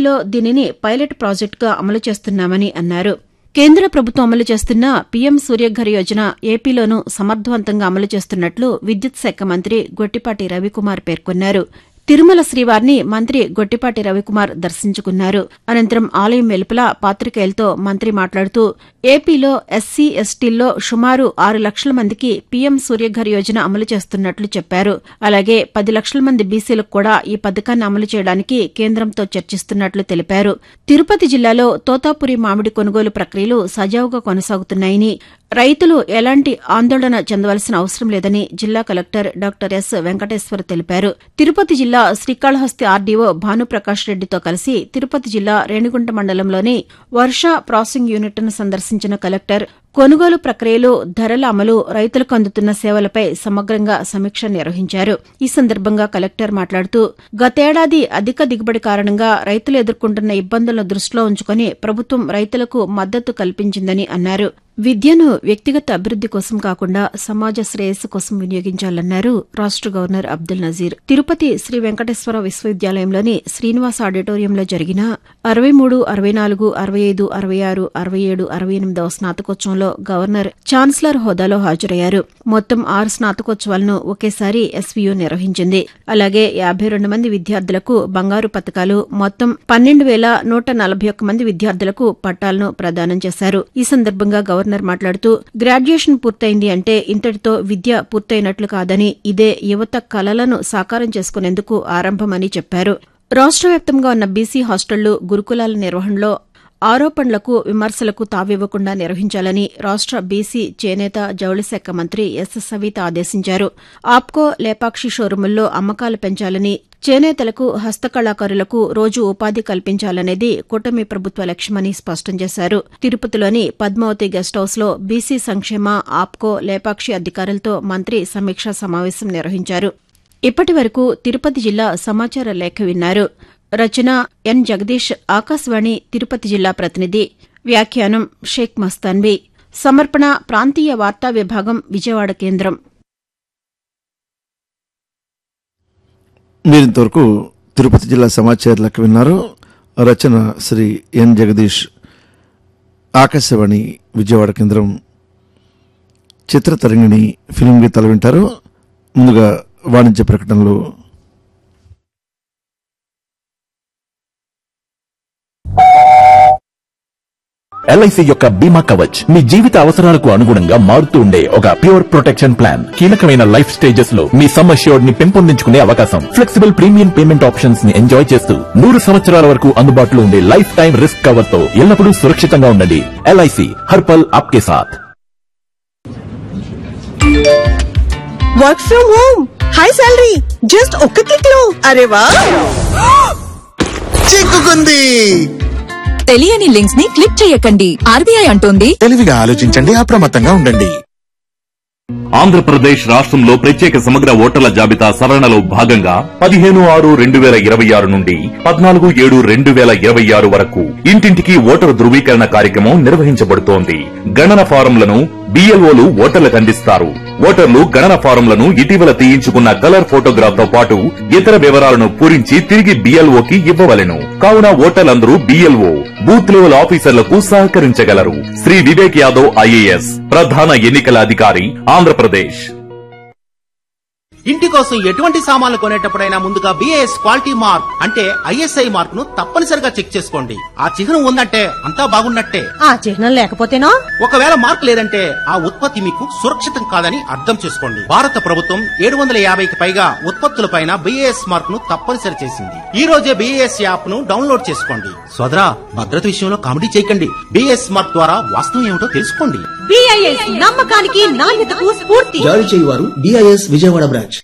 ఏపీలో దీనిని పైలట్ ప్రాజెక్టుగా అమలు చేస్తున్నామని అన్నారు కేంద్ర ప్రభుత్వం అమలు చేస్తున్న పీఎం సూర్యఘర్ యోజన ఏపీలోనూ సమర్థవంతంగా అమలు చేస్తున్నట్లు విద్యుత్ శాఖ మంత్రి గొట్టిపాటి రవికుమార్ పేర్కొన్నారు తిరుమల శ్రీవారిని మంత్రి గొట్టిపాటి రవికుమార్ దర్శించుకున్నారు అనంతరం ఆలయం వెలుపల పాతికేయులతో మంత్రి మాట్లాడుతూ ఏపీలో ఎస్సీ ఎస్టీల్లో సుమారు ఆరు లక్షల మందికి పీఎం సూర్యఘర్ యోజన అమలు చేస్తున్నట్లు చెప్పారు అలాగే పది లక్షల మంది బీసీలకు కూడా ఈ పథకాన్ని అమలు చేయడానికి కేంద్రంతో చర్చిస్తున్నట్లు తెలిపారు తిరుపతి జిల్లాలో తోతాపురి మామిడి కొనుగోలు ప్రక్రియలు సజావుగా కొనసాగుతున్నాయని రైతులు ఎలాంటి ఆందోళన చెందవలసిన అవసరం లేదని జిల్లా కలెక్టర్ డాక్టర్ ఎస్ వెంకటేశ్వర్ తెలిపారు తిరుపతి జిల్లా శ్రీకాళహస్తి ఆర్డీఓ భానుప్రకాష్ రెడ్డితో కలిసి తిరుపతి జిల్లా రేణిగుంట మండలంలోని వర్ష ప్రాసెసింగ్ యూనిట్ను సందర్శించిన కలెక్టర్ కొనుగోలు ప్రక్రియలు ధరల అమలు రైతులకు అందుతున్న సేవలపై సమగ్రంగా సమీక్ష నిర్వహించారు ఈ సందర్భంగా కలెక్టర్ మాట్లాడుతూ గతేడాది అధిక దిగుబడి కారణంగా రైతులు ఎదుర్కొంటున్న ఇబ్బందులను దృష్టిలో ఉంచుకుని ప్రభుత్వం రైతులకు మద్దతు కల్పించిందని అన్నారు విద్యను వ్యక్తిగత అభివృద్ది కోసం కాకుండా సమాజ శ్రేయస్సు కోసం వినియోగించాలన్నారు రాష్ట గవర్నర్ అబ్దుల్ నజీర్ తిరుపతి శ్రీ వెంకటేశ్వర విశ్వవిద్యాలయంలోని శ్రీనివాస ఆడిటోరియంలో జరిగిన అరవై మూడు అరవై నాలుగు అరవై ఐదు అరవై ఆరు అరవై ఏడు అరవై ఎనిమిదవ స్నాతకోత్సవంలో గవర్నర్ ఛాన్సలర్ హోదాలో హాజరయ్యారు మొత్తం ఆరు స్నాతకోత్సవాలను ఒకేసారి ఎస్వీయు నిర్వహించింది అలాగే యాభై రెండు మంది విద్యార్థులకు బంగారు పథకాలు మొత్తం పన్నెండు వేల నూట నలభై ఒక్క మంది విద్యార్థులకు పట్టాలను ప్రదానం చేశారు ఈ సందర్భంగా గవర్నర్ మాట్లాడుతూ గ్రాడ్యుయేషన్ పూర్తయింది అంటే ఇంతటితో విద్య పూర్తయినట్లు కాదని ఇదే యువత కలలను సాకారం చేసుకునేందుకు ఆరంభమని చెప్పారు రాష్ట్ర వ్యాప్తంగా ఉన్న బీసీ హాస్టళ్లు గురుకులాల నిర్వహణలో ఆరోపణలకు విమర్శలకు తావివ్వకుండా నిర్వహించాలని రాష్ట బీసీ చేనేత జౌళి శాఖ మంత్రి ఎస్ సవిత ఆదేశించారు ఆప్కో లేపాక్షి షోరూముల్లో అమ్మకాలు పెంచాలని చేనేతలకు హస్తకళాకారులకు రోజు ఉపాధి కల్పించాలనేది కూటమి ప్రభుత్వ లక్ష్యమని స్పష్టం చేశారు తిరుపతిలోని పద్మావతి గెస్ట్ హౌస్ లో బీసీ సంక్షేమ ఆప్కో లేపాక్షి అధికారులతో మంత్రి సమీక్షా సమావేశం నిర్వహించారు ఇప్పటి వరకు తిరుపతి జిల్లా సమాచార లేఖ విన్నారు రచన ఎన్ జగదీష్ ఆకాశవాణి తిరుపతి జిల్లా ప్రతినిధి వ్యాఖ్యానం షేక్ మస్తాన్బీ సమర్పణ ప్రాంతీయ వార్తా విభాగం విజయవాడ కేంద్రం మీరింతవరకు తిరుపతి జిల్లా సమాచార లెక్క విన్నారు రచన శ్రీ ఎన్ జగదీష్ ఆకాశవాణి విజయవాడ కేంద్రం చిత్రతరంగిణి ఫిలిం గీతాలు వింటారు ముందుగా వాణిజ్య ప్రకటనలు ఎల్ఐసి యొక్క బీమా కవచ్ మీ జీవిత అవసరాలకు అనుగుణంగా మారుతూ ఉండే ఒక ప్యూర్ ప్రొటెక్షన్ ప్లాన్ కీలకమైన లైఫ్ స్టేజెస్ లో మీ సమ్ అష్యూర్డ్ ని పెంపొందించుకునే అవకాశం ఫ్లెక్సిబుల్ ప్రీమియం పేమెంట్ ఆప్షన్స్ ని ఎంజాయ్ చేస్తూ నూరు సంవత్సరాల వరకు అందుబాటులో ఉండే లైఫ్ టైం రిస్క్ కవర్ తో ఎల్లప్పుడూ సురక్షితంగా ఉండండి ఎల్ఐసి హర్పల్ ఆప్కే సాథ్ work from home high salary just ఒక్క క్లిక్ లో అరే వా చిక్కుకుంది తెలియని లింక్స్ ని క్లిక్ చేయకండి ఆర్బీఐ అంటోంది తెలివిగా ఆలోచించండి అప్రమత్తంగా ఉండండి ఆంధ్రప్రదేశ్ రాష్ట్రంలో ప్రత్యేక సమగ్ర ఓటర్ల జాబితా సవరణలో భాగంగా పదిహేను ఆరు రెండు వేల ఇరవై ఆరు నుండి పద్నాలుగు ఏడు రెండు వేల ఇరవై ఆరు వరకు ఇంటింటికి ఓటరు ధృవీకరణ కార్యక్రమం నిర్వహించబడుతోంది గణన ఫారంలను బిఎల్ఓలు ఓటర్లకు అందిస్తారు ఓటర్లు గణన ఫారంలను ఇటీవల తీయించుకున్న కలర్ ఫోటోగ్రాఫ్ తో పాటు ఇతర వివరాలను పూరించి తిరిగి బిఎల్ఓకి ఇవ్వవలెను కావున ఓటర్లందరూ బిఎల్ఓ బూత్ లెవెల్ ఆఫీసర్లకు సహకరించగలరు శ్రీ వివేక్ యాదవ్ ఐఏఎస్ ప్రధాన ఎన్నికల అధికారి ఆంధ్రప్రదేశ్ ఇంటి కోసం ఎటువంటి సామాన్లు కొనేటప్పుడైనా ముందుగా బిఏఎస్ క్వాలిటీ మార్క్ అంటే ఐఎస్ఐ మార్క్ ను తప్పనిసరిగా చెక్ చేసుకోండి ఆ చిహ్నం ఉందంటే అంతా బాగున్నట్టే ఆ చిహ్నం లేకపోతేనో ఒకవేళ మార్క్ లేదంటే ఆ ఉత్పత్తి మీకు సురక్షితం కాదని అర్థం చేసుకోండి భారత ప్రభుత్వం ఏడు వందల యాభైకి పైగా ఉత్పత్తులపైన బిఏఎస్ మార్క్ ను తప్పనిసరి చేసింది ఈ రోజే బిఏఎస్ యాప్ ను డౌన్లోడ్ చేసుకోండి సోదరా భద్రత విషయంలో కామెడీ చేయకండి బిఏఎస్ మార్క్ ద్వారా వాస్తవం ఏమిటో తెలుసుకోండి బిఐఎస్ నమ్మకానికి నాణ్యతకు స్ఫూర్తి జారీ చేయువారు బిఐఎస్ విజయవాడ బ్రాంచ్